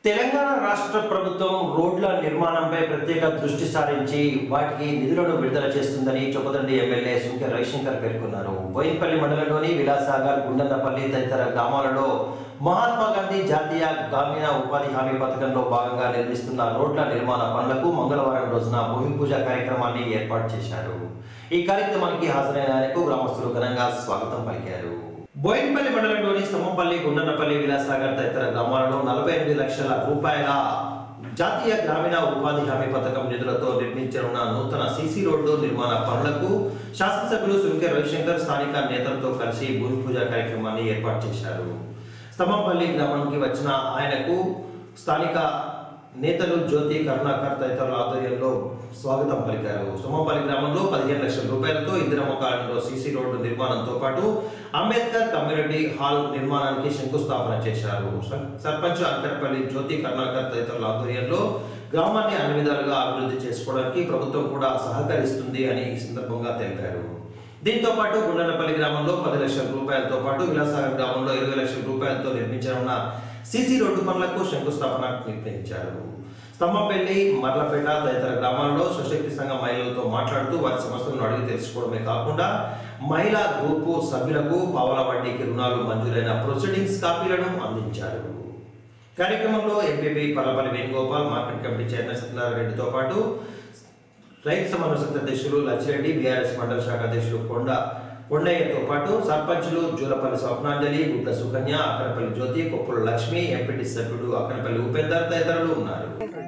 తెలంగాణ రాష్ట్ర ప్రభుత్వం రోడ్ల నిర్మాణంపై ప్రత్యేక దృష్టి సారించి వాటికి నిధులను విడుదల చేస్తుందని చొప్పదండి ఎమ్మెల్యే సుంకె రవిశంకర్ పేర్కొన్నారు బోయిన్పల్లి మండలంలోని విలాసాగర్ గుండన్నపల్లి తదితర గ్రామాలలో మహాత్మా గాంధీ జాతీయ గ్రామీణ ఉపాధి హామీ పథకంలో భాగంగా నిర్మిస్తున్న రోడ్ల నిర్మాణ పనులకు మంగళవారం రోజున భూమి పూజ కార్యక్రమాన్ని ఏర్పాటు చేశారు ఈ కార్యక్రమానికి హాజరైన ఆయనకు గ్రామస్తులు ఘనంగా స్వాగతం పలికారు బోయినపల్లి మండలంలోని స్తంభంపల్లి గుండన్నపల్లి విలాసాగర్ తదితర గ్రామాలలో నలభై ఎనిమిది లక్షల రూపాయల జాతీయ గ్రామీణ ఉపాధి హామీ పథకం నిధులతో నిర్మించనున్న నూతన సీసీ రోడ్డు నిర్మాణ పనులకు శాసనసభ్యులు సుంకె రవిశంకర్ స్థానిక నేతలతో కలిసి భూమి పూజ కార్యక్రమాన్ని ఏర్పాటు చేశారు స్తంభంపల్లి గ్రామానికి వచ్చిన ఆయనకు స్థానిక నేతలు జ్యోతి కరుణాకర్ తదితరుల ఆధ్వర్యంలో స్వాగతం పలికారు సోమపల్లి గ్రామంలో పదిహేను లక్షల రూపాయలతో ఇందిరమ్మ కాలనీలో సీసీ రోడ్డు నిర్మాణంతో పాటు అంబేద్కర్ కమ్యూనిటీ హాల్ నిర్మాణానికి శంకుస్థాపన చేశారు సర్- సర్పంచ్ అంకరపల్లి జ్యోతి కరుణాకర్ తదితరుల ఆధ్వర్యంలో గ్రామాన్ని అన్ని విధాలుగా అభివృద్ధి చేసుకోవడానికి ప్రభుత్వం కూడా సహకరిస్తుంది అని ఈ సందర్భంగా తెలిపారు దీంతో పాటు గుండనపల్లి గ్రామంలో పది లక్షల రూపాయలతో పాటు విలాసాగర్ గ్రామంలో ఇరవై లక్షల రూపాయలతో నిర్మించనున్న సీసీ రోడ్డు పనులకు శంకుస్థాపన నిర్వహించారు స్తంభంపల్లి మర్లపేట తదితర గ్రామాల్లో స్వశక్తి సంఘం మహిళలతో మాట్లాడుతూ వారి సమస్యలను అడిగి తెలుసుకోవడమే కాకుండా మహిళా గ్రూపు సభ్యులకు పావల వడ్డీకి రుణాలు మంజూరైన ప్రొసీడింగ్స్ కాపీలను అందించారు కార్యక్రమంలో MPP Pallapalli Venugopal market committee chairman Satyanarayana రెడ్డితో పాటు రైతు సమన్వయ సమితి అధ్యక్షులు లచ్చిరెడ్డి బీఆర్ఎస్ మండల శాఖ అధ్యక్షులు కొండ కొండయ్యతో పాటు సర్పంచులు జూలపల్లి స్వప్నాంజలి గుడ్ల సుకన్య అక్కనపల్లి జ్యోతి కొప్పుల లక్ష్మి ఎంపీటీ సభ్యుడు అక్కనపల్లి ఉపేందర్ తదితరులు ఉన్నారు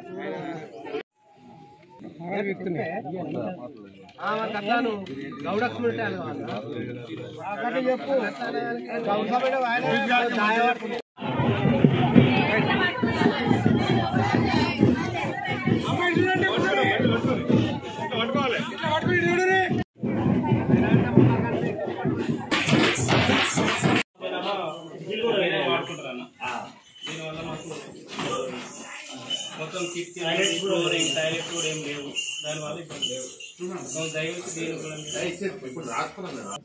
దీనివల్ల మాకు మొత్తం కిట్ ఫ్లోరింగ్ టాయిలెట్ కూడా ఏం లేవు దానివల్ల ఇబ్బంది లేవు నువ్వు దయచేసి దీని కూడా మీరు-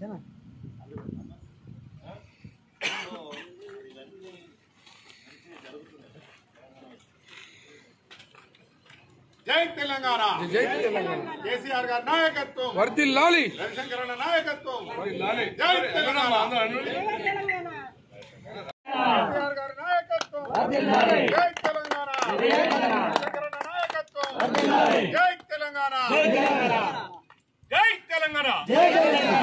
జై తెలంగాణ కేసీఆర్ గారి నాయకత్వం వర్దిల్లాలి రవిశంకర్ అన్న నాయకత్వం జై తెలంగాణ కేసీఆర్ గారి నాయకత్వం జై